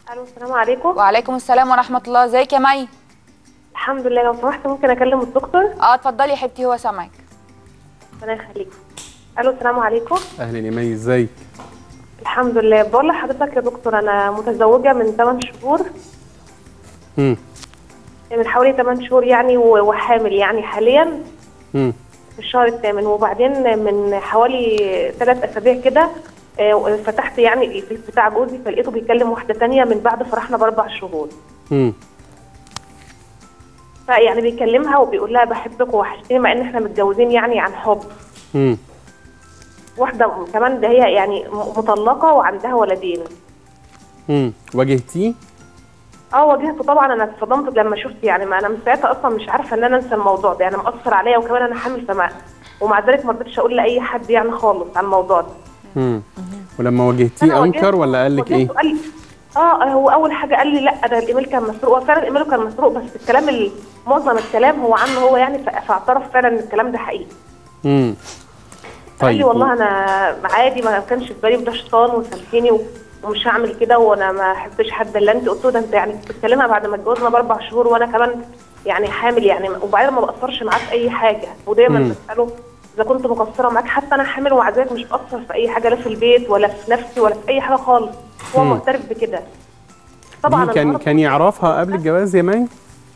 الو السلام عليكم وعليكم السلام ورحمه الله ازيك يا مي الحمد لله لو سمحت ممكن اكلم الدكتور اه اتفضلي يا حبيبتي هو سامعك ربنا يخليك الو السلام عليكم اهلا يا مي ازيك الحمد لله بقول لحضرتك يا دكتور انا متزوجه من 8 شهور امم من حوالي 8 شهور يعني و- وحامل يعني حاليا امم في الشهر الثامن وبعدين من حوالي ثلاث اسابيع كده آه، فتحت يعني الفيس بتاع جوزي فلقيته بيكلم واحده تانية من بعد فرحنا باربع شهور امم فيعني بيكلمها وبيقول لها بحبك ووحشتني مع ان احنا متجوزين يعني عن حب امم واحده كمان ده هي يعني م- مطلقه وعندها ولدين امم واجهتيه اه واجهته طبعا انا اتصدمت لما شفت يعني ما انا من ساعتها اصلا مش عارفه ان انا انسى الموضوع ده يعني مأثر عليا وكمان انا حامل فما ومع ذلك ما رضيتش اقول لاي حد يعني خالص عن الموضوع ده امم ولما أنا واجهتيه واجهته- انكر ولا قال لك ايه واجهته قال لي اه هو اول حاجه قال لي لا ده الايميل كان مسروق هو فعلا الايميل كان مسروق بس الكلام ال- معظم الكلام هو عنه هو يعني ف- فاعترف فعلا ان الكلام ده حقيقي امم قال لي طيب والله انا عادي ما كانش في بالي وده شيطان وسامحيني و- ومش هعمل كده وانا ما احبش حد الا انت قلت له ده انت يعني بتتكلمها بعد ما اتجوزنا باربع شهور وانا كمان يعني حامل يعني وبعدين ما بقصرش معاه في اي حاجه ودايما مم. بساله اذا كنت مقصره معاك حتى انا حامل ومع ذلك مش بقصر في اي حاجه لا في البيت ولا في نفسي ولا في اي حاجه خالص هو مم. معترف بكده طبعا دي كان النهاردة- كان يعرفها قبل الجواز يا مي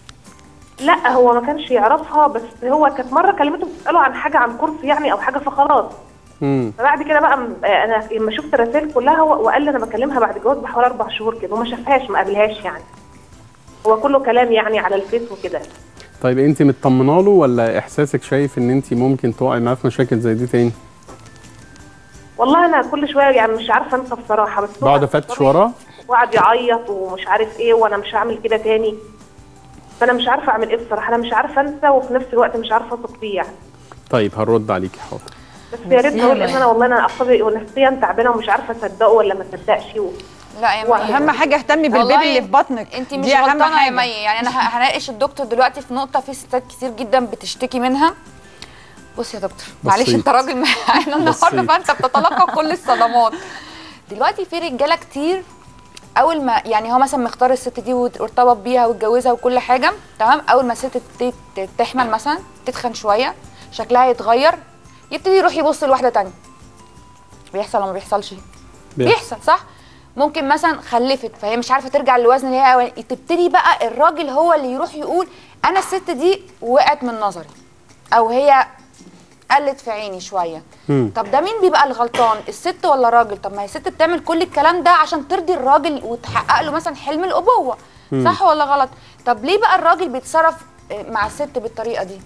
لا هو ما كانش يعرفها بس هو كانت مره كلمته بتساله عن حاجه عن كورس يعني او حاجه فخلاص امم فبعد كده بقى م- آه، انا لما شفت الرسائل كلها هو وقال لي انا بكلمها بعد جواز بحوالي اربع شهور كده وما شافهاش ما قابلهاش يعني هو كله كلام يعني على الفيس وكده طيب انت مطمنه له ولا احساسك شايف ان انت ممكن تقعي معاه في مشاكل زي دي تاني والله انا كل شويه يعني مش عارفه انسى بصراحه بس هو بقعد افتش وراه وقعد يعيط ومش عارف ايه وانا مش هعمل كده تاني فانا مش عارفه اعمل ايه بصراحه انا مش عارفه انسى وفي نفس الوقت مش عارفه اثق فيه يعني طيب هنرد عليكي حاضر بس يا ريت اقول ان انا والله انا اعصابي ونفسيا تعبانه ومش عارفه اصدقه ولا ما اصدقش و... لا يا مي اهم حاجه اهتمي بالبيبي والله اللي في بطنك انت مش دي اهم غلطانه يا حاجه مي يعني انا ه- هناقش الدكتور دلوقتي في نقطه في ستات كتير جدا بتشتكي منها بص يا دكتور معلش بسيط. انت راجل معانا النهارده بسيط. فانت بتتلقى كل الصدمات دلوقتي في رجاله كتير اول ما يعني هو مثلا مختار الست دي وت- وارتبط بيها واتجوزها وكل حاجه تمام اول ما الست ت- ت- تحمل مثلا تتخن شويه شكلها يتغير يبتدي يروح يبص لواحده تانية بيحصل ولا ما بيحصلش بيحصل صح ممكن مثلا خلفت فهي مش عارفه ترجع للوزن اللي هي أولاني. تبتدي بقى الراجل هو اللي يروح يقول انا الست دي وقعت من نظري او هي قلت في عيني شويه مم. طب ده مين بيبقى الغلطان الست ولا الراجل طب ما هي الست بتعمل كل الكلام ده عشان ترضي الراجل وتحقق له مثلا حلم الابوه صح ولا غلط طب ليه بقى الراجل بيتصرف آه، مع الست بالطريقه دي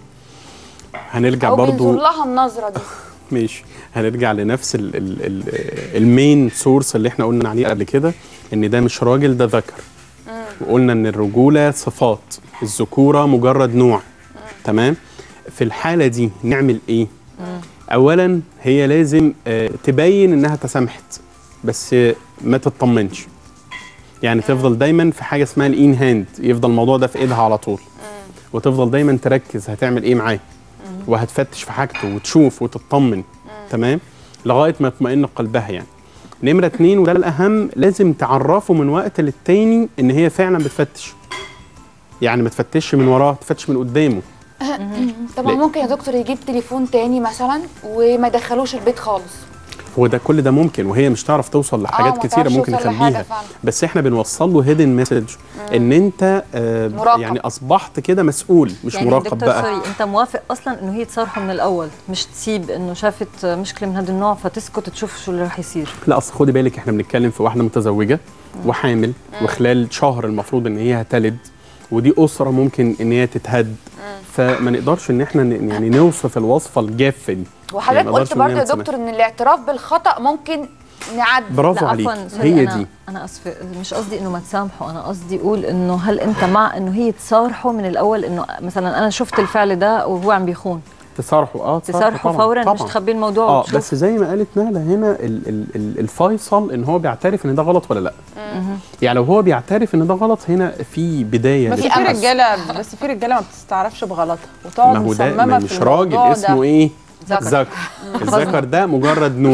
هنرجع او بينظر برضو لها النظره دي ماشي هنرجع لنفس ال ال ال المين سورس اللي احنا قلنا عليه قبل كده ان ده مش راجل ده ذكر وقلنا ان الرجوله صفات الذكوره مجرد نوع تمام في الحاله دي نعمل ايه اولا هي لازم آه، تبين انها تسامحت بس آه، ما تطمنش يعني تفضل دايما في حاجه اسمها الان هاند يفضل الموضوع ده في ايدها على طول وتفضل دايما تركز هتعمل ايه معاه وهتفتش في حاجته وتشوف وتطمن تمام لغايه ما يطمئن قلبها يعني نمره اتنين وده الاهم لازم تعرفه من وقت للتاني ان هي فعلا بتفتش يعني ما تفتش من وراه تفتش من قدامه طبعا ليه؟ ممكن يا دكتور يجيب تليفون تاني مثلا وما يدخلوش البيت خالص هو ده كل ده ممكن وهي مش تعرف توصل ما لحاجات كتيره تعرفش ممكن توصل لحاجة تخبيها فعلا. بس احنا بنوصل له هيدن مسج ان انت آه مراقب. يعني اصبحت كده مسؤول مش يعني مراقب دكتور بقى سوري انت موافق اصلا انه هي تصارحه من الاول مش تسيب انه شافت مشكله من هذا النوع فتسكت تشوف شو اللي راح يصير لا اصل خدي بالك احنا بنتكلم في واحده متزوجه وحامل وخلال شهر المفروض ان هي هتلد ودي اسره ممكن ان هي تتهد فما نقدرش ان احنا ن- يعني نوصف الوصفه الجافه دي وحضرتك يعني ما قلت نقدرش برضه إن يا هي دكتور ان الاعتراف بالخطا ممكن نعدي برافو لا عليك عفوا سوري هي أنا دي انا اسفه مش قصدي انه ما تسامحوا انا قصدي اقول انه هل انت مع انه هي تصارحه من الاول انه مثلا انا شفت الفعل ده وهو عم بيخون تصارحوا اه تصارحوا طبعاً، فورا مش طبعاً. تخبي الموضوع اه وتشوف بس زي ما قالت نهله هنا ال ال ال الفيصل ان هو بيعترف ان ده غلط ولا لا يعني لو هو بيعترف ان ده غلط هنا في بدايه بس في للتحسن. رجاله بس في رجاله ما بتستعرفش بغلطها ما وتقعد هو ده مصممه ما في مش راجل الموضوع اسمه ده. ايه ذكر. ذكر الذكر ده مجرد نوع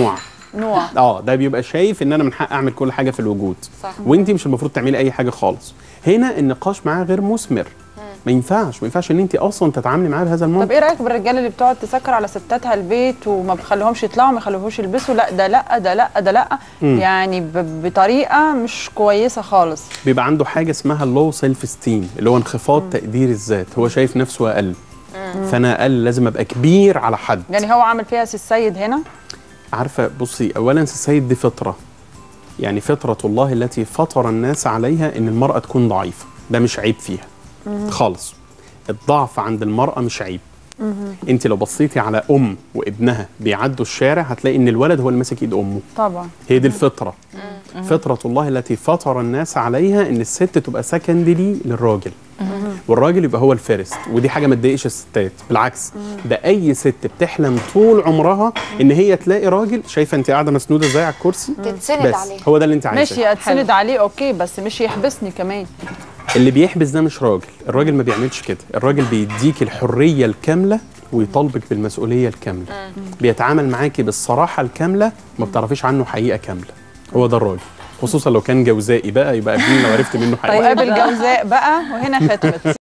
نوع اه ده بيبقى شايف ان انا من حق اعمل كل حاجه في الوجود صح. وانت مش المفروض تعملي اي حاجه خالص هنا النقاش معاه غير مثمر ما ينفعش ما ينفعش ان انت اصلا تتعاملي معاه بهذا المنطق طب ايه رايك بالرجاله اللي بتقعد تسكر على ستاتها البيت وما بتخليهمش يطلعوا ما يخليهمش يلبسوا لا ده لا ده لا ده لا يعني ب- بطريقه مش كويسه خالص بيبقى عنده حاجه اسمها اللو سيلف ستيم اللي هو انخفاض تقدير الذات هو شايف نفسه اقل فانا اقل لازم ابقى كبير على حد يعني هو عامل فيها سي السيد هنا عارفه بصي اولا السيد دي فطره يعني فطره الله التي فطر الناس عليها ان المراه تكون ضعيفه ده مش عيب فيها خالص الضعف عند المراه مش عيب انت لو بصيتي على ام وابنها بيعدوا الشارع هتلاقي ان الولد هو اللي ماسك ايد امه طبعا هي دي الفطره فطره الله التي فطر الناس عليها ان الست تبقى سكندري للراجل والراجل يبقى هو الفارست ودي حاجه ما تضايقش الستات بالعكس ده اي ست بتحلم طول عمرها ان هي تلاقي راجل شايفه انت قاعده مسنوده ازاي على الكرسي تتسند بس عليه هو ده اللي انت عايزاه ماشي اتسند عليه اوكي بس مش يحبسني كمان اللي بيحبس ده مش راجل الراجل ما بيعملش كده الراجل بيديك الحريه الكامله ويطالبك بالمسؤوليه الكامله بيتعامل معاكي بالصراحه الكامله ما بتعرفيش عنه حقيقه كامله هو ده الراجل خصوصا لو كان جوزائي بقى يبقى قابلين لو عرفت منه حقيقه وقابل جوزاء بقى وهنا ختمت